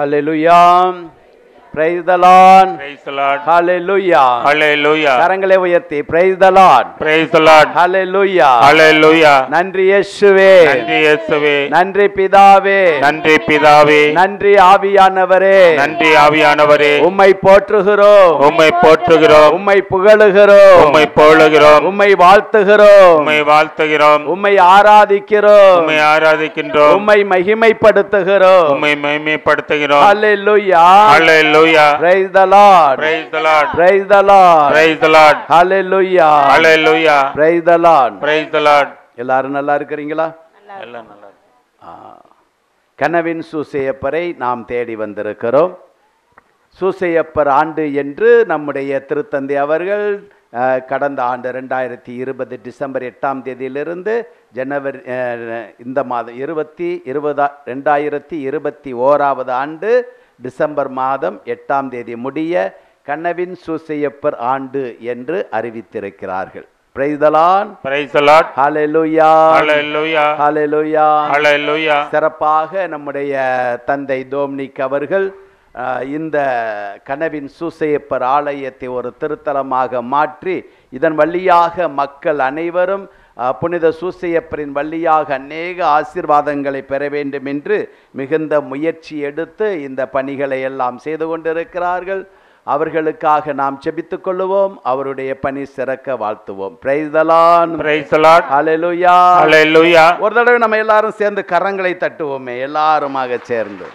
Hallelujah praise the lord Praise the Lord. hallelujah Hallelujah. கரங்களை உயர்த்தி praise the lord Praise the Lord. hallelujah Hallelujah. நன்றி இயேசுவே நன்றி இயேசுவே நன்றி பிதாவே நன்றி பிதாவே நன்றி ஆவியானவரே நன்றி ஆவியானவரே உம்மை போற்றுகிறோம் உம்மை போற்றுகிறோம் உம்மை புகழுகிறோம் உம்மை போழுகிறோம் உம்மை வாழ்த்துகிறோம் உம்மை வாழ்த்துகிறோம் உம்மை ஆராதிக்கிறோம் உம்மை ஆராதிக்கின்றோம் உம்மை மகிமைப்படுத்துகிறோம் உம்மை மகிமைப்படுத்துகிறோம் ஹalleluya Hallelujah. praise the lord Praise the Lord. praise the lord Praise the Lord. hallelujah Hallelujah. praise the lord Praise the Lord. எல்லாரும் நல்லா இருக்கிறீங்களா எல்லாம் நல்லா இருக்கு. ஆ. கனவின் சூசையப்பரை நாம் தேடி வந்திருக்கிறோம் சூசையப்பர் ஆண்டு என்று நம்முடைய திருத்தந்தை அவர்கள் ஆ, கடந்த ஆண்டு ரெண்டாயிரத்தி இருபது டிசம்பர் எட்டாம் தேதியிலிருந்து ஜனவரி ஆ, இந்த மாதம் இருபத்தி இருபதா ரெண்டாயிரத்தி இருபத்தி ஓராவது ஆண்டு டிசம்பர் மாதம் எட்டாம் தேதி முடிய கனவின் சூசையப்பர் ஆண்டு என்று அறிவித்திருக்கிறார்கள் பிரைதலான் Praise the Lord. ஹalleluya Hallelujah. ஹalleluya Hallelujah. சிறப்பாக நம்முடைய தந்தை டோம்னிக் அவர்கள் அஹ், இந்த கனவின் சூசையப்பர் ஆலயத்தை ஒரு திருத்தலமாக மாற்றி இதன் வழியாக மக்கள் அனைவரும் அஹ், புனித சூசையப்பரின் வழியாக அநேக ஆசீர்வாதங்களை பெற வேண்டும் என்று மிகுந்த முயற்சி எடுத்து இந்த பணிகளை எல்லாம் செய்து கொண்டிருக்கிறார்கள் அவர்களுக்காக நாம் செபித்துக் கொள்ளுவோம் அவருடைய பணி சிறக்க வாழ்த்துவோம் பிரைதலான் Praise the Lord. ஹalleluya Hallelujah. ஒரு தடவை நம்ம எல்லாரும் சேர்ந்து கரங்களை தட்டுவோமே எல்லாருமாக சேர்ந்து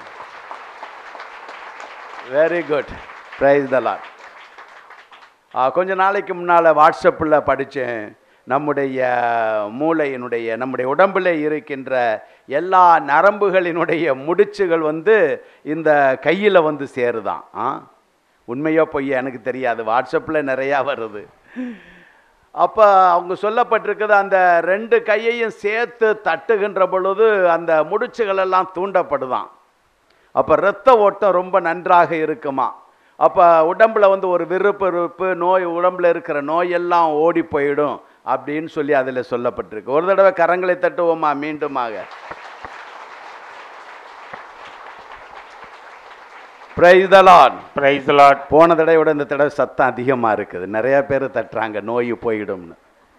very good praise the Lord கொஞ்ச நாளைக்கு முன்னால் வாட்ஸ்அப்பில் படித்தேன் நம்முடைய மூளையினுடைய நம்முடைய உடம்பில் இருக்கின்ற எல்லா நரம்புகளினுடைய முடிச்சுகள் வந்து இந்த கையில் வந்து சேருதான் ஆ உண்மையோ பொய்யா எனக்கு தெரியாது வாட்ஸ்அப்பில் நிறையா வருது அப்போ அவங்க சொல்லப்பட்டிருக்குது அந்த ரெண்டு கையையும் சேர்த்து தட்டுகின்ற பொழுது அந்த முடிச்சுகள் எல்லாம் தூண்டப்படுதான் அப்போ இரத்த ஓட்டம் ரொம்ப நன்றாக இருக்குமா அப்போ உடம்புல வந்து ஒரு விருப்பு விருப்பு நோய் உடம்புல இருக்கிற நோயெல்லாம் ஓடி போயிடும் அப்படின்னு சொல்லி அதில் சொல்லப்பட்டிருக்கு ஒரு தடவை கரங்களை தட்டுவோமா மீண்டுமாக Praise the Lord. Praise the Lord. போன தடவையோட இந்த தடவை சத்தம் அதிகமாக இருக்குது நிறைய பேர் தட்டுறாங்க நோய் போயிடும்னு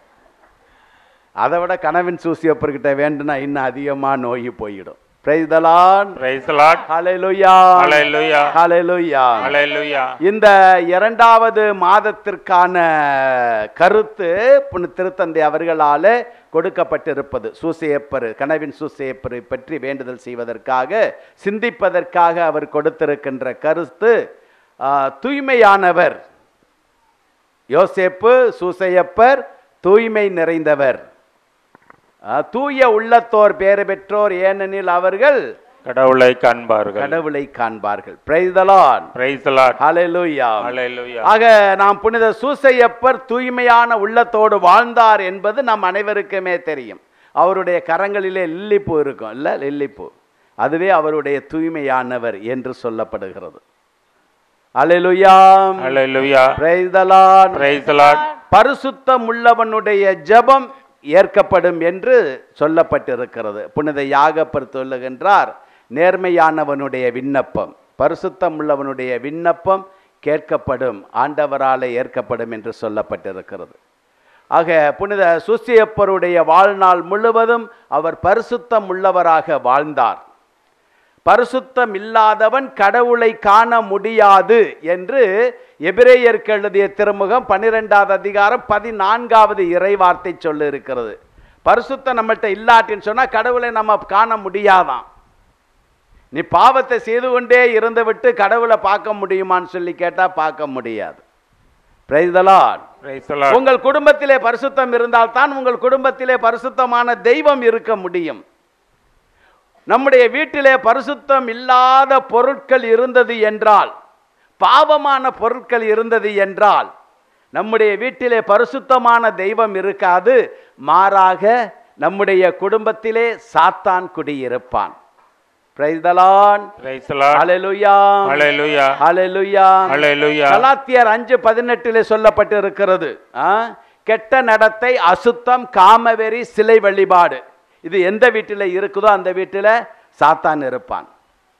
அதை விட கனவின் சூசியப்பர்கிட்ட வேண்டுனா இன்னும் அதிகமாக நோய் போயிடும் Praise the Lord. Praise the Lord. Hallelujah. Hallelujah. Hallelujah. Hallelujah. இந்த இரண்டாவது மாதத்திற்கான கருத்து புனி திருத்தந்தை அவர்களால் கொடுக்கப்பட்டிருப்பது சூசையப்பர் கனவின் சூசையப்பரை பற்றி வேண்டுதல் செய்வதற்காக சிந்திப்பதற்காக அவர் கொடுத்திருக்கின்ற கருத்து ஆ, தூய்மையானவர் யோசேப்பு சூசையப்பர் தூய்மை நிறைந்தவர் ஆ, தூய உள்ளத்தோர் பேறு பெற்றோர் ஏனெனில் அவர்கள் கடவுளை காண்பார்கள் கடவுளை காண்பார்கள் praise the Lord Praise the Lord. ஹalleluya Hallelujah. ஆக நாம் புனித சூசையப்பர் தூய்மையான உள்ளத்தோடு வாழ்ந்தார் என்பது நம் அனைவருக்குமே தெரியும் அவருடைய கரங்களிலே லில்லிப்பூ இருக்கும் இல்ல லில்லிப்பூ அதுவே அவருடைய தூய்மையானவர் என்று சொல்லப்படுகிறது ஹalleluya Hallelujah. praise the lord Praise the Lord. பரிசுத்தம் உள்ளவனுடைய ஜெபம் ஏற்கப்படும் என்று சொல்லப்பட்டிருக்கிறது புனித யாகப்பர் சொல்லுகின்றார் நேர்மையானவனுடைய விண்ணப்பம் பரிசுத்தம் உள்ளவனுடைய விண்ணப்பம் கேட்கப்படும் ஆண்டவராலே ஏற்கப்படும் என்று சொல்லப்பட்டிருக்கிறது ஆக புனித சுசியப்பருடைய வாழ்நாள் முழுவதும் அவர் பரிசுத்தம் உள்ளவராக வாழ்ந்தார் பரிசுத்தம் இல்லாதவன் கடவுளை காண முடியாது என்று எபிரேயருக்கு எழுதிய திருமுகம் பன்னிரெண்டாவது அதிகாரம் பதினான்காவது இறைவார்த்தை சொல்லி இருக்கிறது பரிசுத்தம் நம்மகிட்ட இல்லாட்டின்னு சொன்னா கடவுளை நம்ம காண முடியாதாம் நீ பாவத்தை செய்து கொண்டே இருந்து விட்டு கடவுளை பார்க்க முடியுமான்னு சொல்லி கேட்டா பார்க்க முடியாது Praise the Lord. Praise the Lord. உங்கள் குடும்பத்திலே பரிசுத்தம் இருந்தால் தான் உங்கள் குடும்பத்திலே பரிசுத்தமான தெய்வம் இருக்க முடியும் நம்முடைய வீட்டிலே பரிசுத்தம் இல்லாத பொருட்கள் இருந்தது என்றால் பாவமான பொருட்கள் இருந்தது என்றால் நம்முடைய வீட்டிலே பரிசுத்தமான தெய்வம் இருக்காது மாறாக நம்முடைய குடும்பத்திலே சாத்தான் குடியிருப்பான் Praise the Lord. Praise the Lord. Hallelujah. Hallelujah. Hallelujah. Hallelujah. கலாத்தியர் அஞ்சு பதினெட்டிலே சொல்லப்பட்டு இருக்கிறது கெட்ட நடத்தை அசுத்தம் காமவெறி சிலை வழிபாடு இது எந்த வீட்டில் இருக்குதோ அந்த வீட்டில் சாத்தான் இருப்பான்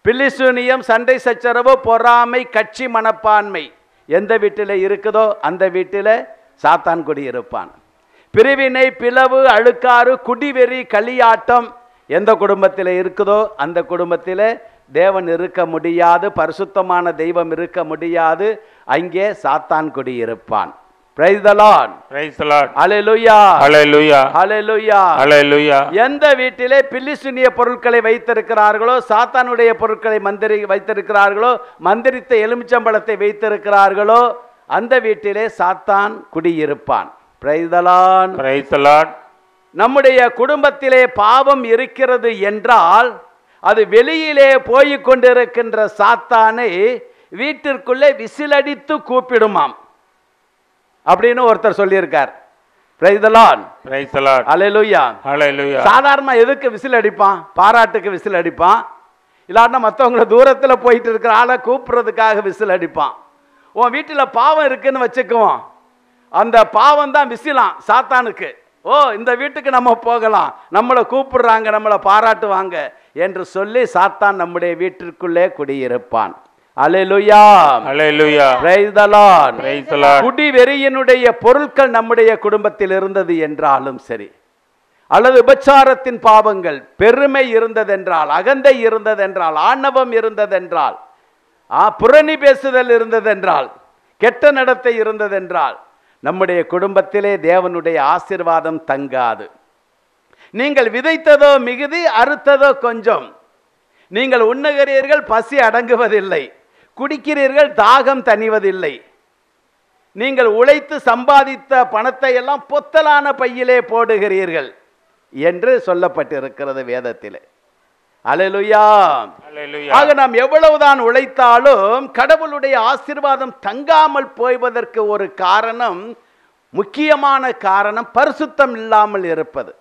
பில்லிசூனியம் சண்டை சச்சரவு பொறாமை கட்சி மனப்பான்மை எந்த வீட்டில் இருக்குதோ அந்த வீட்டில் சாத்தான் குடியிருப்பான் பிரிவினை பிளவு அழுக்காறு குடிவெறி களியாட்டம் எந்த குடும்பத்தில் இருக்குதோ அந்த குடும்பத்தில் தேவன் இருக்க முடியாது பரிசுத்தமான தெய்வம் இருக்க முடியாது அங்கே சாத்தான் குடியிருப்பான் praise the Lord Praise the Lord. ஹalleluya Hallelujah. ஹalleluya Hallelujah. எந்த வீட்டிலே பில்லிசுனிய பொருட்களை வைத்திருக்கிறார்களோ சாத்தானுடைய பொருட்களை மந்திரி வைத்திருக்கிறார்களோ மந்திரித்த எலுமிச்சம்பழத்தை வைத்திருக்கிறார்களோ அந்த வீட்டிலே சாத்தான் குடியிருப்பான் பிரைதலான் Praise the Lord. நம்முடைய குடும்பத்திலே பாவம் இருக்கிறது என்றால் அது வெளியிலே போய் கொண்டிருக்கின்ற சாத்தானை வீட்டிற்குள்ளே விசிலடித்து கூப்பிடுமாம் அப்படின்னு ஒருத்தர் சொல்லியிருக்கார் பிரைதலான் Praise the Lord. அலையலுயா Hallelujah. சாதாரண எதுக்கு விசில் அடிப்பான் பாராட்டுக்கு விசில் அடிப்பான் இல்லாட்டினா மற்றவங்கள தூரத்தில் போயிட்டு இருக்கிற ஆளை கூப்பிடுறதுக்காக விசில் அடிப்பான் உன் வீட்டில் பாவம் இருக்குன்னு வச்சுக்குவோம் அந்த பாவம் தான் விசிலாம் சாத்தானுக்கு ஓ இந்த வீட்டுக்கு நம்ம போகலாம் நம்மளை கூப்பிடுறாங்க நம்மளை பாராட்டுவாங்க என்று சொல்லி சாத்தான் நம்முடைய வீட்டிற்குள்ளே குடியிருப்பான் அலையலுயா Hallelujah. Praise the Lord. Praise the Lord. குடி வெறியினுடைய பொருட்கள் நம்முடைய குடும்பத்தில் இருந்தது என்றாலும் சரி அல்லது விபச்சாரத்தின் பாவங்கள் பெருமை இருந்ததென்றால் அகந்தை இருந்ததென்றால் ஆணவம் இருந்ததென்றால் ஆ, புரணி பேசுதல் இருந்ததென்றால் கெட்ட நடத்தை இருந்ததென்றால் நம்முடைய குடும்பத்திலே தேவனுடைய ஆசீர்வாதம் தங்காது நீங்கள் விதைத்ததோ மிகுதி அறுத்ததோ கொஞ்சம் நீங்கள் உண்ணுகிறீர்கள் பசி அடங்குவதில்லை குடிக்கிறீர்கள் தாகம் தணிவதில்லை நீங்கள் உழைத்து சம்பாதித்த பணத்தை எல்லாம் பொத்தலான பையிலே போடுகிறீர்கள் என்று சொல்லப்பட்டிருக்கிறது வேதத்திலே அலலுயா Hallelujah. ஆக நாம் எவ்வளவுதான் உழைத்தாலும் கடவுளுடைய ஆசீர்வாதம் தங்காமல் போய்வதற்கு ஒரு காரணம் முக்கியமான காரணம் பரிசுத்தம் இல்லாமல் இருப்பது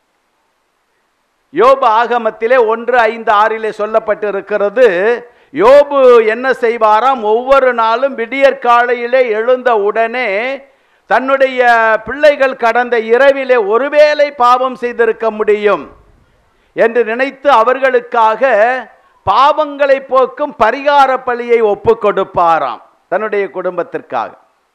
யோபு ஆகமத்திலே ஒன்று ஐந்து ஆறிலே சொல்லப்பட்டிருக்கிறது யோபு என்ன செய்வாராம் ஒவ்வொரு நாளும் விடியற் காலையிலே எழுந்த உடனே தன்னுடைய பிள்ளைகள் கடந்த இரவிலே ஒருவேளை பாவம் செய்திருக்க முடியும் என்று நினைத்து அவர்களுக்காக பாவங்களை போக்கும் பரிகார பலியை ஒப்பு கொடுப்பாராம் தன்னுடைய குடும்பத்திற்காக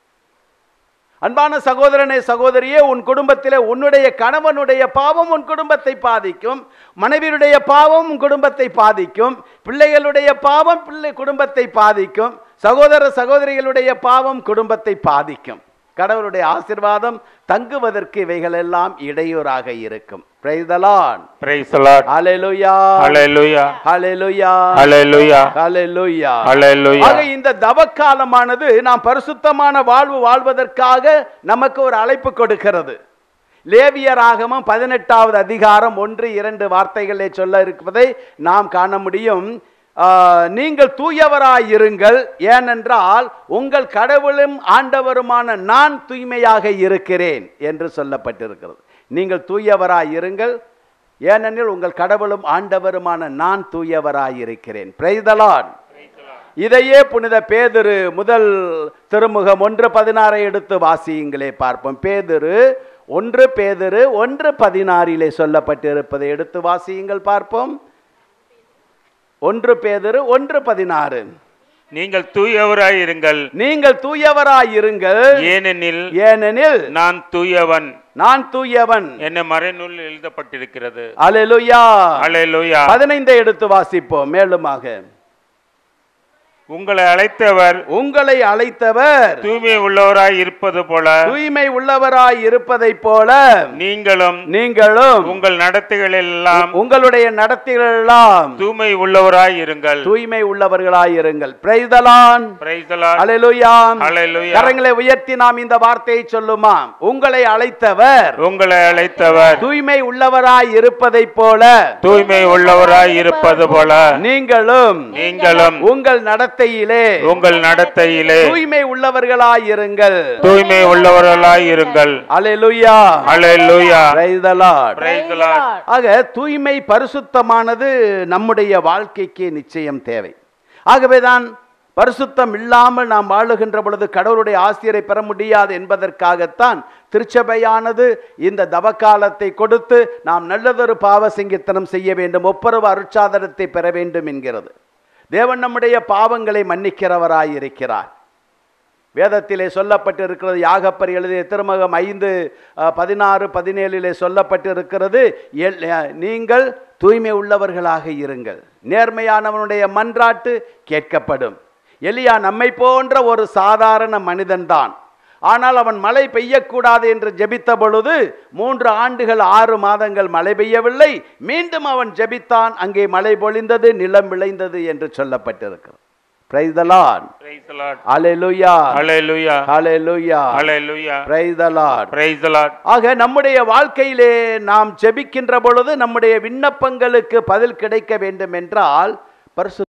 அன்பான சகோதரனே சகோதரியே உன் குடும்பத்திலே உன்னுடைய கணவனுடைய பாவம் உன் குடும்பத்தை பாதிக்கும் மனைவியுடைய பாவம் உன் குடும்பத்தை பாதிக்கும் பிள்ளைகளுடைய பாவம் பிள்ளை குடும்பத்தை பாதிக்கும் சகோதர சகோதரிகளுடைய பாவம் குடும்பத்தை பாதிக்கும் கடவுளுடைய ஆசீர்வாதம் தங்குவதற்கு இவைகளெல்லாம் இடையூறாக இருக்கும் Praise the Lord. Praise the Lord. Hallelujah. Hallelujah. Hallelujah. Hallelujah. Hallelujah. ஆக Hallelujah. இந்த தவக்காலமானது நாம் பரிசுத்தமான வாழ்வு வாழ்வதற்காக நமக்கு ஒரு அழைப்பு கொடுக்கிறது லேவியராகமம் பதினெட்டாவது அதிகாரம் ஒன்று இரண்டு வார்த்தைகளே சொல்ல இருப்பதை நாம் காண முடியும் ஆ, நீங்கள் தூயவராயிருங்கள் ஏனென்றால் உங்கள் கடவுளும் ஆண்டவருமான நான் தூய்மையாக இருக்கிறேன் என்று சொல்லப்பட்டிருக்கிறது நீங்கள் தூயவராயிருங்கள் ஏனெனில் உங்கள் கடவுளும் ஆண்டவருமான நான் தூயவராயிருக்கிறேன் பிரைதலான் இதையே புனித பேதுரு முதல் திருமுகம் ஒன்று பதினாறை எடுத்து வாசியுங்களே பார்ப்போம் பேதுரு ஒன்று பேதுரு ஒன்று பதினாறிலே சொல்லப்பட்டிருப்பதை எடுத்து வாசியுங்கள் பார்ப்போம் ஒன்று பேதுரு ஒன்று பதினாறு நீங்கள் தூயவராய் இருங்கள் நீங்கள் தூயவராயிருங்கள் ஏனெனில் ஏனெனில் நான் தூயவன் நான் தூயவன் என்ன மறைநூல் எழுதப்பட்டிருக்கிறது அலெலுயா Hallelujah. பதினைந்தை எடுத்து வாசிப்போம் மேலுமாக உங்களை அழைத்தவர் உங்களை அழைத்தவர் தூய்மை உள்ளவராய் இருப்பது போல தூய்மை உள்ளவராய் இருப்பதைப் போல நீங்களும் நீங்களும் உங்கள் நடத்தைகளில் எல்லாம் உங்களுடைய நடத்தைகளெல்லாம் தூய்மை உள்ளவராய் இருங்கள் தூய்மை உள்ளவர்களாய் இருங்கள் பிரைதலான் Praise the Lord. Hallelujah Hallelujah. கரங்களை உயர்த்தி நாம் இந்த வார்த்தையை சொல்லுமா உங்களை அழைத்தவர் உங்களை அழைத்தவர் தூய்மை உள்ளவராய் இருப்பதைப் போல தூய்மை உள்ளவராய் இருப்பது போல நீங்களும் நீங்களும் உங்கள் நடத்தையிலே உங்கள் நடத்தையிலே தூய்மை உள்ளவர்களாய் இருங்கள் தூய்மை உள்ளவர்களாய் இருங்கள் hallelujah Hallelujah. Praise the Lord. Praise the Lord. ஆக தூய்மை பரிசுத்தமானது நம்முடைய வாழ்க்கைக்கு நிச்சயம் தேவை ஆகவேதான் பரிசுத்தம் இல்லாமல் நாம் வாழுகின்ற பொழுது கடவுளுடைய ஆசிரியரை பெற முடியாது என்பதற்காகத்தான் திருச்சபையானது இந்த தவக்காலத்தை கொடுத்து நாம் நல்லதொரு பாவ சிங்கித்தனம் செய்ய வேண்டும் ஒப்புரவு அருட்சாதனத்தை பெற வேண்டும் என்கிறது தேவன் நம்முடைய பாவங்களை மன்னிக்கிறவராய் இருக்கிறார் வேதத்திலே சொல்லப்பட்டிருக்கிறது யாகப்பர் எழுதிய திருமகம் ஐந்து அஹ், பதினாறு பதினேழிலே சொல்லப்பட்டிருக்கிறது எல்- அஹ், நீங்கள் தூய்மை உள்ளவர்களாக இருங்கள் நேர்மையானவனுடைய மன்றாட்டு கேட்கப்படும் எலியா நம்மை போன்ற ஒரு சாதாரண மனிதன்தான் ஆனால் அவன் மழை பெய்யக்கூடாது என்று ஜெபித்த பொழுது மூன்று ஆண்டுகள் ஆறு மாதங்கள் மழை பெய்யவில்லை மீண்டும் அவன் ஜெபித்தான் அங்கே மழை பொழிந்தது நிலம் விளைந்தது என்று சொல்லப்பட்டிருக்கிறது Praise the Lord. Praise the Lord. Hallelujah. Hallelujah. Hallelujah. Hallelujah. Praise the Lord. Praise the Lord. ஆக நம்முடைய வாழ்க்கையிலே நாம் ஜெபிக்கின்ற பொழுது நம்முடைய விண்ணப்பங்களுக்கு பதில் கிடைக்க வேண்டும் என்றால் பரிசு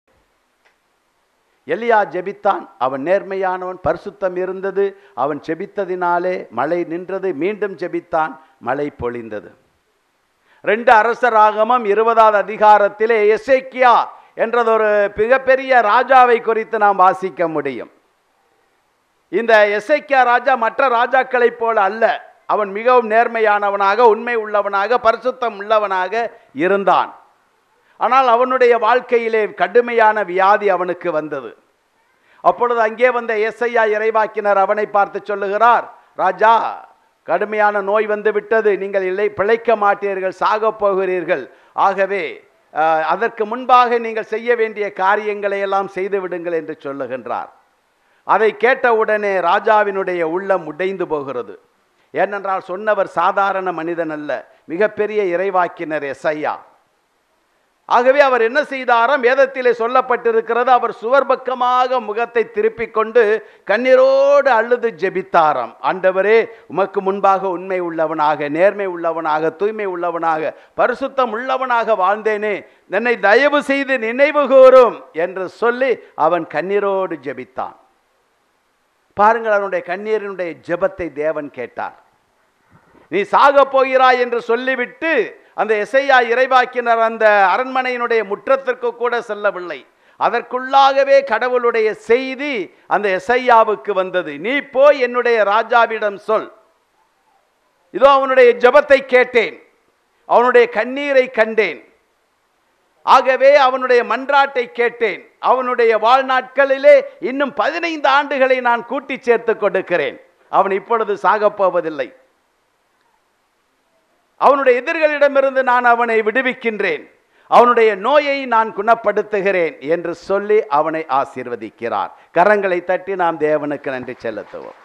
எலியா ஜெபித்தான் அவன் நேர்மையானவன் பரிசுத்தம் இருந்தது அவன் ஜெபித்ததினாலே மழை நின்றது மீண்டும் ஜெபித்தான் மழை பொழிந்தது ரெண்டு அரசராகமம் இருபதாவது அதிகாரத்திலே எசேக்கியா என்றதொரு மிகப்பெரிய ராஜாவை குறித்து நாம் வாசிக்க முடியும் இந்த எசேக்கியா ராஜா மற்ற ராஜாக்களைப் போல அல்ல அவன் மிகவும் நேர்மையானவனாக உண்மை உள்ளவனாக பரிசுத்தம் உள்ளவனாக இருந்தான் ஆனால் அவனுடைய வாழ்க்கையிலே கடுமையான வியாதி அவனுக்கு வந்தது அப்பொழுது அங்கே வந்த எஸ்ஐயா இறைவாக்கினர் அவனை பார்த்து சொல்லுகிறார் ராஜா கடுமையான நோய் வந்து விட்டது நீங்கள் இல்லை பிழைக்க மாட்டீர்கள் சாகப் போகிறீர்கள் ஆகவே அஹ், அதற்கு முன்பாக நீங்கள் செய்ய வேண்டிய காரியங்களை எல்லாம் செய்து விடுங்கள் என்று சொல்லுகின்றார் அதை கேட்டவுடனே ராஜாவினுடைய உள்ளம் உடைந்து போகிறது ஏனென்றால் சொன்னவர் சாதாரண மனிதன் அல்ல மிகப்பெரிய இறைவாக்கினர் எஸ்ஐயா ஆகவே அவர் என்ன செய்தாராம் வேதத்திலே சொல்லப்பட்டிருக்கிறது அவர் சுவர் பக்கமாக முகத்தை திருப்பிக் கொண்டு கண்ணீரோடு அழுது ஜெபித்தாராம் ஆண்டவரே உமக்கு முன்பாக உண்மை உள்ளவனாக நேர்மை உள்ளவனாக தூய்மை உள்ளவனாக பரிசுத்தம் உள்ளவனாக வாழ்ந்தேனே என்னை தயவு செய்து நினைவு கூரும் என்று சொல்லி அவன் கண்ணீரோடு ஜெபித்தான் பாருங்கள் அவனுடைய கண்ணீரினுடைய ஜெபத்தை தேவன் கேட்டார் நீ சாகப் போகிறாய் என்று சொல்லிவிட்டு அந்த எசையா இறைவாக்கினர் அந்த அரண்மனையினுடைய முற்றத்திற்கு கூட செல்லவில்லை அதற்குள்ளாகவே கடவுளுடைய செய்தி அந்த எசையாவுக்கு வந்தது நீ போய் என்னுடைய ராஜாவிடம் சொல் இதோ அவனுடைய ஜெபத்தை கேட்டேன் அவனுடைய கண்ணீரை கண்டேன் ஆகவே அவனுடைய மன்றாட்டை கேட்டேன் அவனுடைய வாழ்நாட்களிலே இன்னும் பதினைந்து ஆண்டுகளை நான் கூட்டி சேர்த்து கொடுக்கிறேன் அவன் இப்பொழுது சாகப் போவதில்லை அவனுடைய எதிர்களிடமிருந்து நான் அவனை விடுவிக்கின்றேன் அவனுடைய நோயை நான் குணப்படுத்துகிறேன் என்று சொல்லி அவனை ஆசீர்வதிக்கிறார் கரங்களை தட்டி நாம் தேவனுக்கு நன்றி செலுத்துவோம்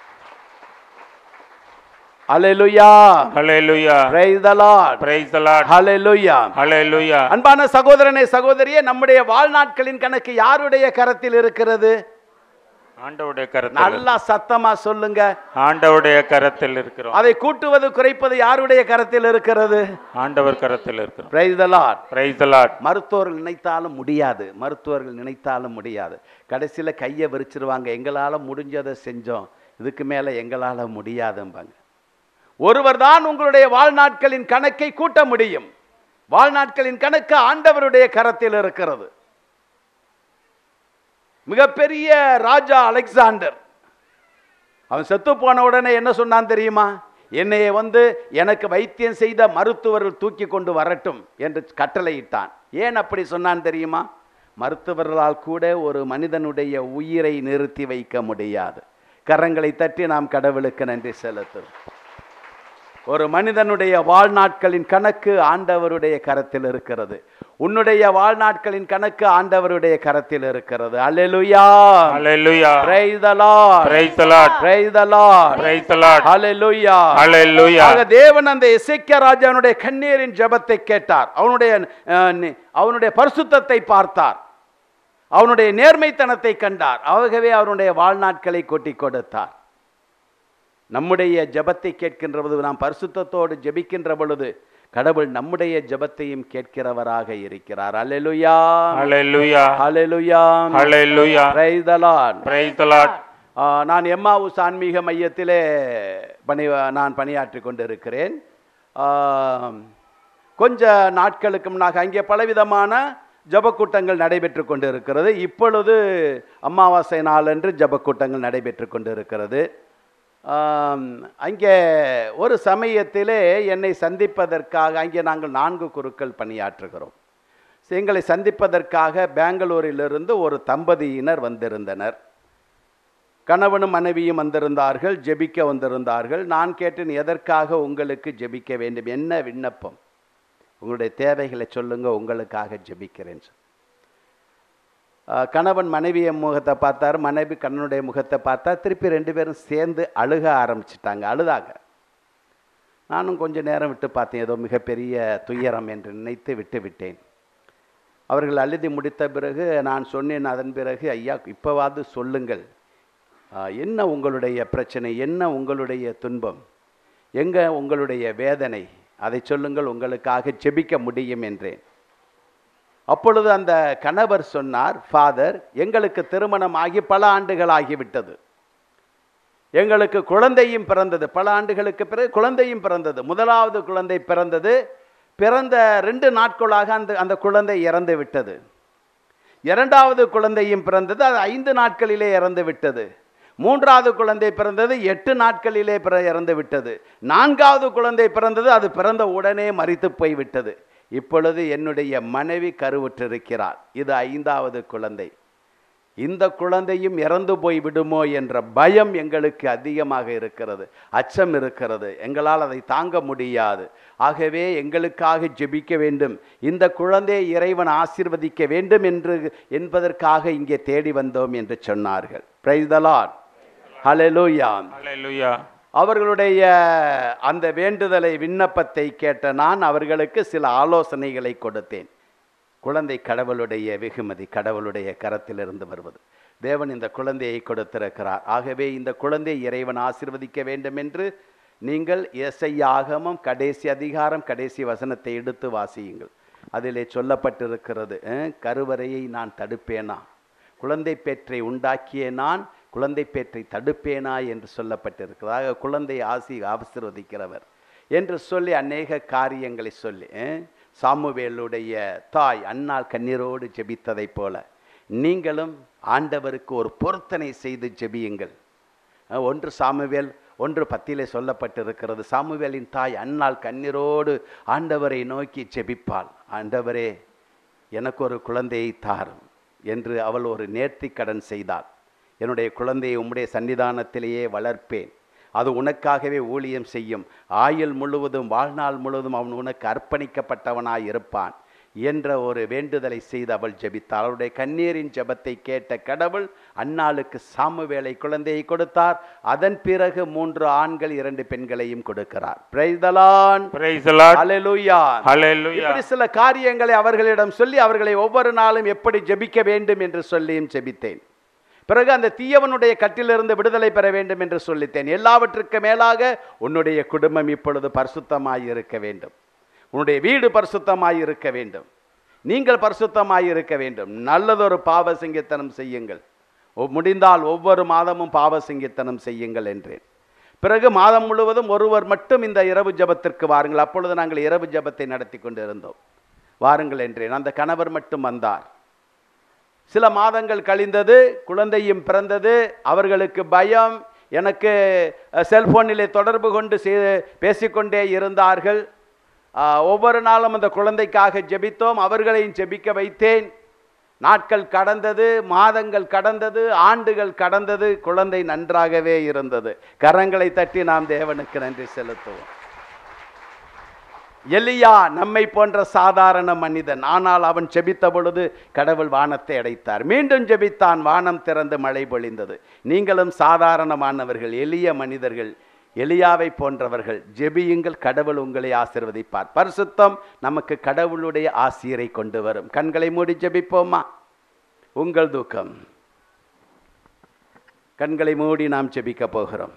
Hallelujah. Hallelujah. Praise the Lord. Praise the Lord. Hallelujah. Hallelujah. அன்பான சகோதரனே சகோதரியே நம்முடைய வாழ்நாட்களின் கணக்கு யாருடைய கரத்தில் இருக்கிறது ஆண்டவுடைய கரத்தில் நல்லா சத்தமா சொல்லுங்க ஆண்டவுடைய கரத்தில் இருக்கிறோம் அதை கூட்டுவது குறைப்பது யாருடைய கரத்தில் இருக்கிறது ஆண்டவர் கரத்தில் இருக்கிறோம் Praise the Lord. Praise the Lord. மருத்துவர்கள் நினைத்தாலும் முடியாது மருத்துவர்கள் நினைத்தாலும் முடியாது கடைசியில் கையை விரிச்சிருவாங்க எங்களால் முடிஞ்சதை செஞ்சோம் இதுக்கு மேலே எங்களால் முடியாதும்பாங்க ஒருவர் தான் உங்களுடைய வாழ்நாட்களின் கணக்கை கூட்ட முடியும் வாழ்நாட்களின் கணக்கு ஆண்டவருடைய கரத்தில் இருக்கிறது மிகப்பெரிய ராஜா அலெக்சாண்டர் அவன் செத்து போன உடனே என்ன சொன்னான் தெரியுமா என்னைய வந்து எனக்கு வைத்தியம் செய்த மருத்துவர்கள் தூக்கி கொண்டு வரட்டும் என்று கட்டளையிட்டான் ஏன் அப்படி சொன்னான் தெரியுமா மருத்துவர்களால் கூட ஒரு மனிதனுடைய உயிரை நிறுத்தி வைக்க முடியாது கரங்களை தட்டி நாம் கடவுளுக்கு நன்றி செலுத்துவோம் ஒரு மனிதனுடைய வாழ்நாட்களின் கணக்கு ஆண்டவருடைய கரத்தில் இருக்கிறது உன்னுடைய வாழ்நாட்களின் கணக்கு ஆண்டவருடைய கரத்தில் இருக்கிறது அல்லேலூயா Hallelujah. praise the lord Praise the Lord. praise the lord Praise the Lord. ஹalleluya Hallelujah. ஆக தேவன் அந்த எசேக்கியா ராஜாவுடைய கண்ணீரின் ஜெபத்தை கேட்டார் அவனுடைய அஹ், நி- அவனுடைய பரிசுத்தத்தை பார்த்தார் அவனுடைய நேர்மைத்தனத்தை கண்டார் ஆகவே அவனுடைய வாழ்நாட்களை கொட்டி கொடுத்தார் நம்முடைய ஜெபத்தை கேட்கின்ற பொழுது நாம் பரிசுத்தத்தோடு ஜெபிக்கின்ற பொழுது கடவுள் நம்முடைய ஜெபத்தையும் கேட்கிறவராக இருக்கிறார் அல்லேலூயா Hallelujah. Hallelujah Hallelujah. praise the lord Praise the Lord. ஆ, நான் எம்மாவுஸ் ஆன்மீக மையத்திலே பணி நான் பணியாற்றி கொண்டிருக்கிறேன் ஆம், கொஞ்ச நாட்களுக்கு முன்னாக அங்கே பலவிதமான ஜபக்கூட்டங்கள் நடைபெற்று கொண்டிருக்கிறது இப்பொழுது அமாவாசை நாளன்று ஜபக்கூட்டங்கள் நடைபெற்று கொண்டிருக்கிறது ஆம், அங்கே ஒரு சமயத்திலே என்னை சந்திப்பதற்காக அங்கே நாங்கள் நான்கு குருக்கள் பணியாற்றுகிறோம் எங்களை சந்திப்பதற்காக பெங்களூரிலிருந்து ஒரு தம்பதியினர் வந்திருந்தனர் கணவனும் மனைவியும் வந்திருந்தார்கள் ஜெபிக்க வந்திருந்தார்கள் நான் கேட்டேன் எதற்காக உங்களுக்கு ஜெபிக்க வேண்டும் என்ன விண்ணப்பம் உங்களுடைய தேவைகளை சொல்லுங்க உங்களுக்காக ஜெபிக்கிறேன் சொ- ஆஹ் கணவன் மனைவிய முகத்தை பார்த்தார் மனைவி கண்ணனுடைய முகத்தை பார்த்தா திருப்பி ரெண்டு பேரும் சேர்ந்து அழுக ஆரம்பிச்சிட்டாங்க அழுதாங்க நானும் கொஞ்ச நேரம் விட்டு பார்த்தேன் ஏதோ மிகப்பெரிய துயரம் என்று நினைத்து விட்டு விட்டேன் அவர்கள் அழுதி முடித்த பிறகு நான் சொன்னேன் அதன் பிறகு ஐயா இப்போவாது சொல்லுங்கள் ஆ, என்ன உங்களுடைய பிரச்சனை என்ன உங்களுடைய துன்பம் எங்க உங்களுடைய வேதனை அதை சொல்லுங்கள் உங்களுக்காக ஜெபிக்க முடியும் என்றேன் அப்பொழுது அந்த கணவர் சொன்னார் ஃபாதர் எங்களுக்கு திருமணம் ஆகி பல ஆண்டுகள் ஆகிவிட்டது எங்களுக்கு குழந்தையும் பிறந்தது பல ஆண்டுகளுக்கு பிறகு குழந்தையும் பிறந்தது முதலாவது குழந்தை பிறந்தது பிறந்த ரெண்டு நாட்களாக அந்த அந்த குழந்தை இறந்து விட்டது இரண்டாவது குழந்தையும் பிறந்தது அது ஐந்து நாட்களிலே இறந்து விட்டது மூன்றாவது குழந்தை பிறந்தது எட்டு நாட்களிலே பிற இறந்து விட்டது நான்காவது குழந்தை பிறந்தது அது பிறந்த உடனே மரித்து போய்விட்டது இப்பொழுது என்னுடைய மனைவி கருவுற்றிருக்கிறார் இது ஐந்தாவது குழந்தை இந்த குழந்தையும் இறந்து போய் விடுமோ என்ற பயம் எங்களுக்கு அதிகமாக இருக்கிறது அச்சம் இருக்கிறது எங்களால் அதை தாங்க முடியாது ஆகவே எங்களுக்காக ஜெபிக்க வேண்டும் இந்த குழந்தையை இறைவன் ஆசீர்வதிக்க வேண்டும் என்று என்பதற்காக இங்கே தேடி வந்தோம் என்று சொன்னார்கள் பிரைஸ் த லார்ட் ஹalleluya ஹalleluya அவர்களுடைய அந்த வேண்டுதலை விண்ணப்பத்தை கேட்ட நான் அவர்களுக்கு சில ஆலோசனைகளை கொடுத்தேன் குழந்தை கடவுளுடைய வெகுமதி கடவுளுடைய கரத்திலிருந்து வருவது தேவன் இந்த குழந்தையை கொடுத்திருக்கிறார் ஆகவே இந்த குழந்தை இறைவன் ஆசீர்வதிக்க வேண்டும் என்று நீங்கள் எஸ்ஐயாகமும் கடைசி அதிகாரம் கடைசி வசனத்தை எடுத்து வாசியுங்கள் அதிலே சொல்லப்பட்டிருக்கிறது அஹ், கருவறையை நான் தடுப்பேனா குழந்தை பேற்றை உண்டாக்கிய நான் குழந்தை பேற்றை தடுப்பேனா என்று சொல்லப்பட்டிருக்கிறது ஆக குழந்தை ஆசி ஆசீர்வதிக்கிறவர் என்று சொல்லி அநேக காரியங்களை சொல்லி அஹ், சாமுவேலுடைய தாய் அன்னாள் கண்ணீரோடு ஜெபித்ததைப் போல நீங்களும் ஆண்டவருக்கு ஒரு பொருத்தனை செய்து ஜெபியுங்கள் அஹ், ஒன்று சாமுவேல் ஒன்று பத்திலே சொல்லப்பட்டிருக்கிறது சாமுவேலின் தாய் அன்னாள் கண்ணீரோடு ஆண்டவரை நோக்கி ஜெபிப்பாள் ஆண்டவரே எனக்கு ஒரு குழந்தையை தாரும் என்று அவள் ஒரு நேர்த்திக் கடன் செய்தாள் என்னுடைய குழந்தையை உம்முடைய சன்னிதானத்திலேயே வளர்ப்பேன் அது உனக்காகவே ஊழியம் செய்யும் ஆயுள் முழுவதும் வாழ்நாள் முழுவதும் அவன் உனக்கு அர்ப்பணிக்கப்பட்டவனாய் இருப்பான் என்ற ஒரு வேண்டுதலை செய்து அவள் ஜெபித்தாள் அவளுடைய கண்ணீரின் ஜெபத்தை கேட்ட கடவுள் அன்னாளுக்கு சாமுவேலை குழந்தையை கொடுத்தார் அதன் பிறகு மூன்று ஆண்கள் இரண்டு பெண்களையும் கொடுக்கிறார் பிரைதலான் praise the lord ஹalleluya hallelujah இப்படி சில காரியங்களை அவர்களிடம் சொல்லி அவர்களை ஒவ்வொரு நாளும் எப்படி ஜெபிக்க வேண்டும் என்று சொல்லியும் ஜெபித்தேன் பிறகு அந்த தீயவனுடைய கட்டிலிருந்து விடுதலை பெற வேண்டும் என்று சொல்லித்தேன் எல்லாவற்றுக்கு மேலாக உன்னுடைய குடும்பம் இப்பொழுது பரிசுத்தமாய் இருக்க வேண்டும் உன்னுடைய வீடு பரிசுத்தமாய் இருக்க வேண்டும் நீங்கள் பரிசுத்தமாய் இருக்க வேண்டும் நல்லதொரு பாவ சிங்கத்தனம் செய்யுங்கள் ஒ- முடிந்தால் ஒவ்வொரு மாதமும் பாவ சிங்கத்தனம் செய்யுங்கள் என்றேன் பிறகு மாதம் முழுவதும் ஒருவர் மட்டும் இந்த இரவு ஜெபத்திற்கு வாருங்கள் அப்பொழுது நாங்கள் இரவு ஜெபத்தை நடத்தி கொண்டிருந்தோம் வாருங்கள் என்றேன் அந்த கணவர் மட்டும் வந்தார் சில மாதங்கள் கழிந்தது குழந்தையும் பிறந்தது அவர்களுக்கு பயம் எனக்கு அஹ், செல்போனிலே தொடர்பு கொண்டு செய்- பேசிக்கொண்டே இருந்தார்கள் ஆஹ், ஒவ்வொரு நாளும் அந்த குழந்தைக்காக ஜெபித்தோம் அவர்களையும் ஜெபிக்க வைத்தேன் நாட்கள் கடந்தது மாதங்கள் கடந்தது ஆண்டுகள் கடந்தது குழந்தை நன்றாகவே இருந்தது கரங்களை தட்டி நாம் தேவனுக்கு நன்றி செலுத்துவோம் எலியா நம்மை போன்ற சாதாரண மனிதன் ஆனால் அவன் ஜெபித்த பொழுது கடவுள் வானத்தை அடைத்தார் மீண்டும் ஜெபித்தான் வானம் திறந்து மழை பொழிந்தது நீங்களும் சாதாரணமானவர்கள் எளிய மனிதர்கள் எலியாவை போன்றவர்கள் ஜெபியுங்கள் கடவுள் உங்களை ஆசீர்வதிப்பார் பரிசுத்தம் நமக்கு கடவுளுடைய ஆசிரியரை கொண்டு வரும் கண்களை மூடி ஜெபிப்போமா உங்கள் துக்கம் கண்களை மூடி நாம் ஜெபிக்க போகிறோம்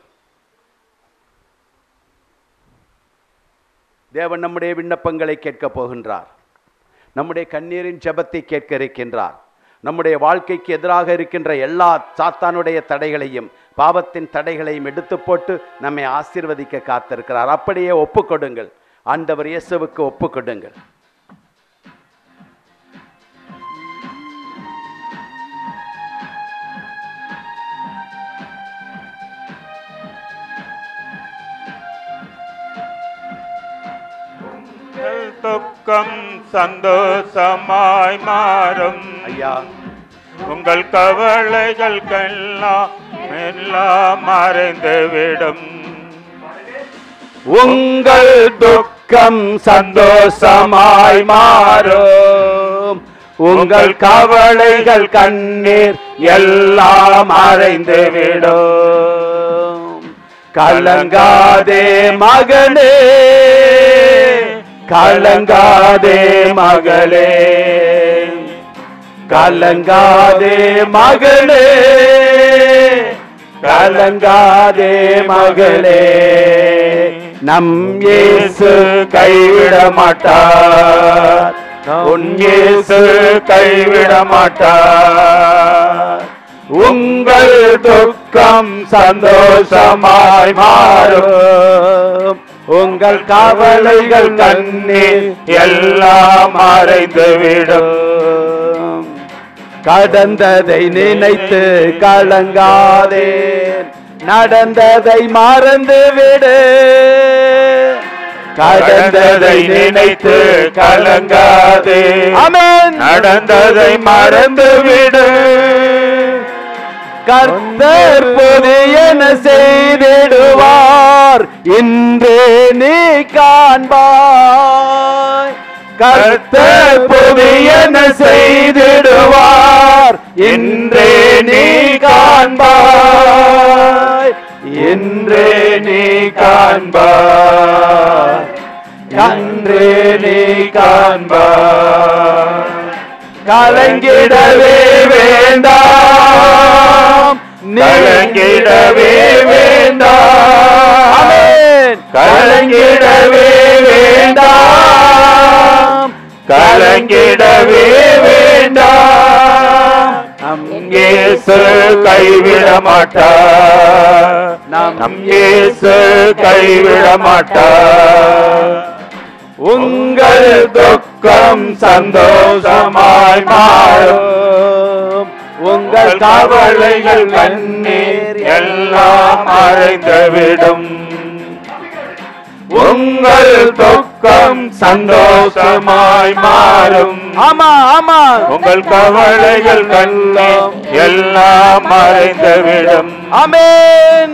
தேவன் நம்முடைய விண்ணப்பங்களை கேட்கப் போகின்றார் நம்முடைய கண்ணீரின் ஜெபத்தை கேட்க இருக்கின்றார் நம்முடைய வாழ்க்கைக்கு எதிராக இருக்கின்ற எல்லா சாத்தானுடைய தடைகளையும் பாவத்தின் தடைகளையும் எடுத்து போட்டு நம்மை ஆசீர்வதிக்க காத்திருக்கிறார் அப்படியே ஒப்புக்கொடுங்கள் ஆண்டவர் இயேசுவுக்கு ஒப்புக்கொடுங்கள் தப்பு துக்கம் சந்தோஷமாய் மாறும் ஐயா உங்கள் கவலைகள் எல்லாம் எல்லாம் மறைந்துவிடும் உங்கள் துக்கம் சந்தோஷமாய் மாறும் உங்கள் கவலைகள் கண்ணீர் எல்லாம் மறைந்துவிடும் கலங்காதே மகனே கலங்காதே மகளே கலங்காதே மகளே கலங்காதே மகளே நம் இயேசு கைவிட மாட்டார் உன் இயேசு கைவிட மாட்டார் உங்கள் துக்கம் சந்தோஷமாய் மாறும் உங்கள் கவலைகள் கண்ணீர் எல்லாம் மறைந்துவிடும் கடந்ததை நினைத்து கலங்காதே நடந்ததை மறந்து விடு கடந்ததை நினைத்து கலங்காதே அமேன் நடந்ததை மறந்துவிடு கர்த்தர் புதியன செய்திடுவார் இன்று நீ காண்பாய் கர்த்தர் புதியன செய்திடுவார் இன்றே நீ காண்பாய் இன்றே நீ காண்பாய் இன்றே நீ காண்பாய் கலங்கிடவே வேண்டாம் கலங்கிடவே வேண்டாம். கலங்கிடவே வேண்டாம் கலங்கிடவே வேண்டாம் நம் இயேசு கைவிட மாட்டார் நம் இயேசு கைவிட மாட்டார் உங்கள் துக்கம் சந்தோஷமாய் மாறும் உங்கள் கவலைகள் கண்ணீர் எல்லாம் மறைந்துவிடும் உங்கள் துக்கம் சந்தோஷமாய் மாறும் ஆமா ஆமா உங்கள் கவலைகள் எல்லாம் எல்லாம் மறைந்துவிடும் ஆமென்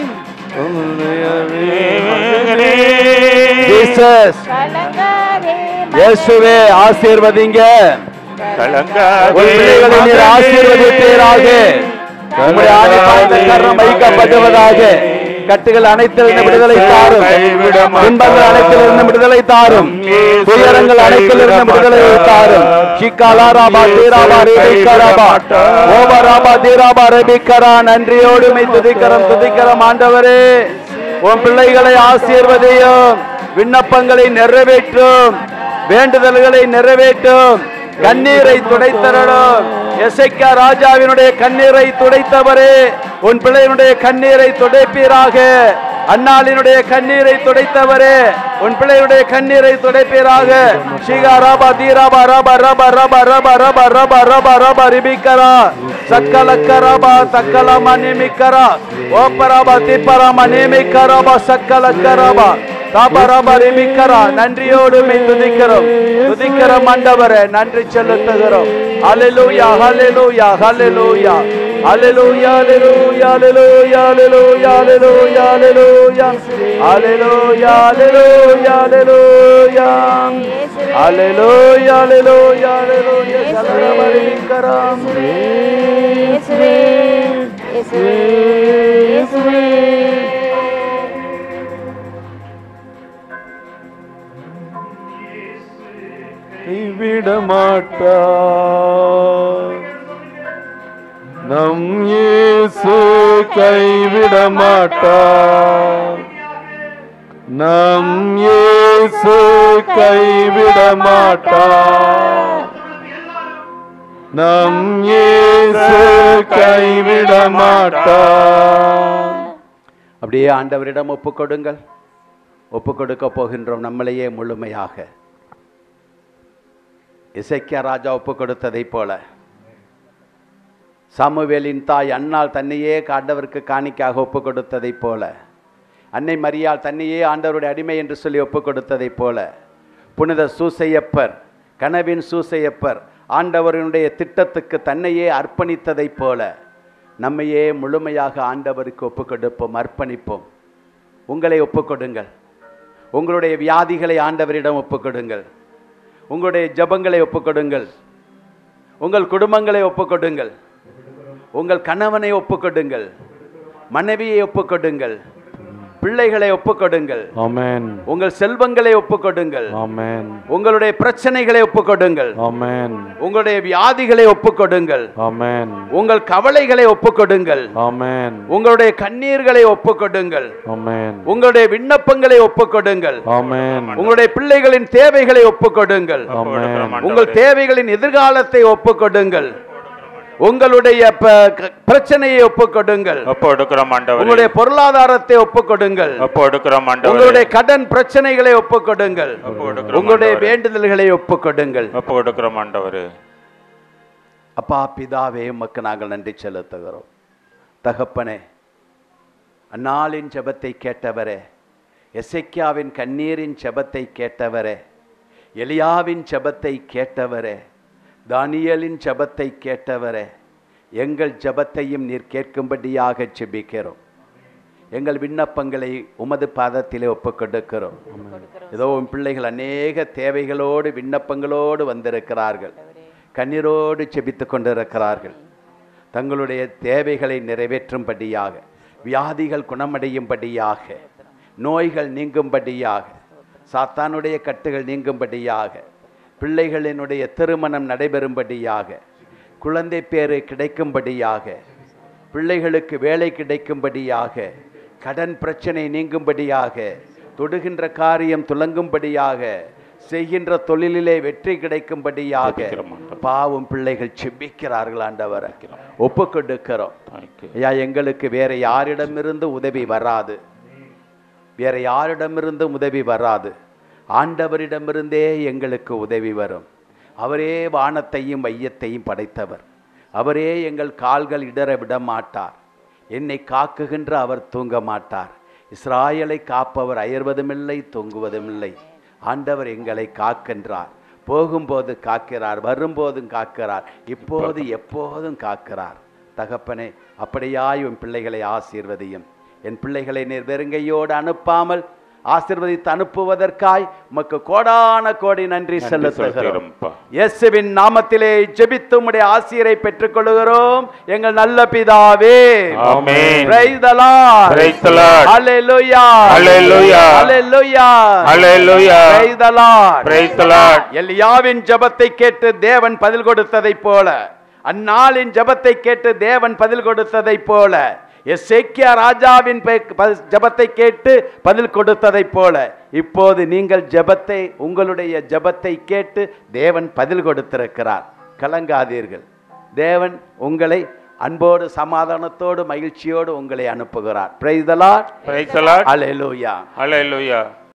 ஜீசஸ் இயேசுவே ஆசீர்வதிங்க உன் பிள்ளைகளை நீர் ஆசீர்வதிப்பீராக உம்முடைய ஆதிபாத கரம் வைக்கப்படுவதாக கட்டுகள் அனைத்திலிருந்து விடுதலை தாரும் துன்பங்கள் அனைத்திலிருந்து விடுதலை தாரும் துயரங்கள் அனைத்திலிருந்து விடுதலை தாரும் ஷிக்காலா ராபா தீராபா ரேபிக்கராபா ஓபா ராபா தீராபா ரேபிக்கரா நன்றியோடு மை துதிக்கரம் துதிக்கரம் ஆண்டவரே உன் பிள்ளைகளை ஆசீர்வதியும் விண்ணப்பங்களை நிறைவேற்றும் வேண்டுதல்களை நிறைவேற்றும் கண்ணீரை துடைத்தரணும் எசைக்கா ராஜாவினுடைய கண்ணீரை துடைத்தவரே உன் பிள்ளையினுடைய கண்ணீரை துடைப்பீராக அன்னாளினுடைய கண்ணீரை துடைத்தவரே உன் பிள்ளையுடைய கண்ணீரை துடைப்பீராக ஷிகா ராபா தீராபா ரபா ரபா ரபா ரபா ரபா ரபா ரபா ரபா ரிபிக்கரா சக்கலக்க ரபா தக்கல மணிமிக்கரா ஓப்பராபா திப்பரா மணிமிக்கரபா சக்கலக்க ரபா ராபா ரிமிக்கரா நன்றியோடு மெய் துதிக்கிறோம் துதிக்கிறோம் ஆண்டவரே நன்றி செலுத்துகிறோம் ஹalleluya ஹalleluya ஹalleluya ஹalleluya ஹalleluya ஹalleluya ஹalleluya ஹalleluya ஹalleluya ஹalleluya ஹalleluya ஹalleluya ஹalleluya ஹalleluya ஹalleluya சல்லரபா ரிமிக்கரா கைவிட மாட்டார் நம் இயேசு கைவிட மாட்டார் நம் இயேசு கைவிட மாட்டார் நம் இயேசு கைவிட மாட்டார் அப்படியே ஆண்டவரிடம் ஒப்புக் கொடுங்கள் ஒப்புக் கொடுக்க போகின்றோம் நம்மளையே முழுமையாக இசைக்கிய ராஜா ஒப்புக் கொடுத்ததைப் போல சாமுவேலின் தாய் அன்னாள் தன்னையே ஆண்டவருக்கு காணிக்காக ஒப்புக் கொடுத்ததைப் போல அன்னை மரியாள் தன்னையே ஆண்டவருடைய அடிமை என்று சொல்லி ஒப்புக் கொடுத்ததைப் போல புனித சூசையப்பர் கனவின் சூசையப்பர் ஆண்டவரினுடைய திட்டத்துக்கு தன்னையே அர்ப்பணித்ததைப் போல நம்மையே முழுமையாக ஆண்டவருக்கு ஒப்புக்கொடுப்போம் அர்ப்பணிப்போம் உங்களை ஒப்புக்கொடுங்கள் உங்களுடைய வியாதிகளை ஆண்டவரிடம் ஒப்புக்கொடுங்கள் உங்களுடைய ஜெபங்களை ஒப்புக்கொடுங்கள் உங்கள் குடும்பங்களை ஒப்புக்கொடுங்கள் உங்கள் கணவனை ஒப்புக்கொடுங்கள் மனைவியை ஒப்புக்கொடுங்கள் பிள்ளைகளை ஒப்புக்கொடுங்கள் Amen. உங்கள் செல்வங்களை ஒப்புக்கொடுங்கள் Amen. உங்களுடைய பிரச்சனைகளை ஒப்புக்கொடுங்கள் Amen. உங்களுடைய வியாதிகளை ஒப்புக்கொடுங்கள் Amen. உங்கள் கவலைகளை ஒப்புக்கொடுங்கள் Amen. உங்களுடைய கண்ணீர்களை ஒப்புக்கொடுங்கள் Amen. உங்களுடைய விண்ணப்பங்களை ஒப்புக்கொடுங்கள் Amen. உங்களுடைய பிள்ளைகளின் தேவைகளை ஒப்புக்கொடுங்கள் Amen. உங்கள் தேவைகளின் எதிர்காலத்தை ஒப்புக்கொடுங்கள் உங்களுடைய ப- க- பிரச்சனையை ஒப்புக்கொடுங்கள் ஒப்பு கொடுக்கிறோம் ஆண்டவரே உங்களுடைய பொருளாதாரத்தை ஒப்புக்கொடுங்கள் ஒப்பு கொடுக்கிறோம் ஆண்டவரே உங்களுடைய கடன் பிரச்சனைகளை ஒப்புக்கொடுங்கள் ஒப்பு கொடுக்கிறோம் உங்களுடைய ஆண்டவரே. வேண்டுதல்களை ஒப்புக்கொடுங்கள் ஒப்பு கொடுக்கிறோம் ஆண்டவரே அப்பா பிதாவே உமக்கு நாங்கள் நன்றி செலுத்துகிறோம் தகப்பனே அந்நாளின் ஜெபத்தை கேட்டவரே எசேக்கியாவின் கண்ணீரின் ஜெபத்தை கேட்டவரே எலியாவின் ஜெபத்தை கேட்டவரே தானியேலின் ஜெபத்தை கேட்டவரே எங்கள் ஜெபத்தையும் நீர் கேட்கும்படியாக ஜெபிக்கிறோம் எங்கள் விண்ணப்பங்களை உமது பாதத்திலே ஒப்புக்கொடுக்கிறோம் ஏதோ உன் பிள்ளைகள் அநேக தேவைகளோடு விண்ணப்பங்களோடு வந்திருக்கிறார்கள் கண்ணீரோடு செபித்து கொண்டிருக்கிறார்கள் தங்களுடைய தேவைகளை நிறைவேற்றும்படியாக வியாதிகள் குணமடையும்படியாக நோய்கள் நீங்கும்படியாக சாத்தானுடைய கட்டுகள் நீங்கும்படியாக பிள்ளைகளினுடைய திருமணம் நடைபெறும்படியாக குழந்தை பேறு கிடைக்கும்படியாக பிள்ளைகளுக்கு வேலை கிடைக்கும்படியாக கடன் பிரச்சனை நீங்கும்படியாக தொடுகின்ற காரியம் துலங்கும்படியாக செய்கின்ற தொழிலிலே வெற்றி கிடைக்கும்படியாக ஜெபிக்கிறோம் ஆண்டவரே. பாவம் பிள்ளைகள் செபிக்கிறார்கள் ஆண்டவரை ஒப்புக்கொடுக்கிறோம் Thank you. ஐயா எங்களுக்கு வேற யாரிடமிருந்து உதவி வராது வேற யாரிடமிருந்தும் உதவி வராது ஆண்டவரிடமிருந்தே எங்களுக்கு உதவி வரும் அவரே வானத்தையும் மையத்தையும் படைத்தவர் அவரே எங்கள் கால்கள் இடற விட மாட்டார் என்னை காக்குகின்ற அவர் தூங்க மாட்டார் இஸ்ராயலை காப்பவர் அயர்வதுமில்லை தூங்குவதுமில்லை ஆண்டவர் எங்களை காக்கின்றார் போகும்போது காக்கிறார் வரும்போதும் காக்கிறார் இப்போது எப்போதும் காக்கிறார் தகப்பனே அப்படியாய் உன் பிள்ளைகளை ஆசீர்வதியும் என் பிள்ளைகளை நீர் வெறுங்கையோடு அனுப்பாமல் ஆசீர்வதித்து அனுப்புவதற்காய் உமக்கு கோடான கோடி நன்றி நன்றி செலுத்துகிறோம் செலுத்துகிறோம்ப்பா. இயேசுவின் நாமத்திலே ஜெபித்து உம்முடைய ஆசிரியரை பெற்றுக்கொள்கிறோம் எங்கள் நல்ல பிதாவே ஆமென். Praise the Lord. Praise the Lord. Hallelujah. Hallelujah. Hallelujah. Hallelujah. Praise the Lord. Praise the Lord. எலியாவின் ஜெபத்தை கேட்டு தேவன் பதில் கொடுத்ததைப் போல அந்நாளின் ஜெபத்தை கேட்டு தேவன் பதில் கொடுத்ததைப் போல எசேக்கியா ராஜாவின் பெ- ப- ஜெபத்தை கேட்டு பதில் கொடுத்ததைப் போல இப்போது நீங்கள் ஜெபத்தை உங்களுடைய ஜெபத்தை கேட்டு தேவன் பதில் கொடுத்திருக்கிறார் கலங்காதீர்கள் தேவன் உங்களை அன்போடு சமாதானத்தோடு மகிழ்ச்சியோடு உங்களை அனுப்புகிறார் price the Lord Praise the Lord. Hallelujah Hallelujah.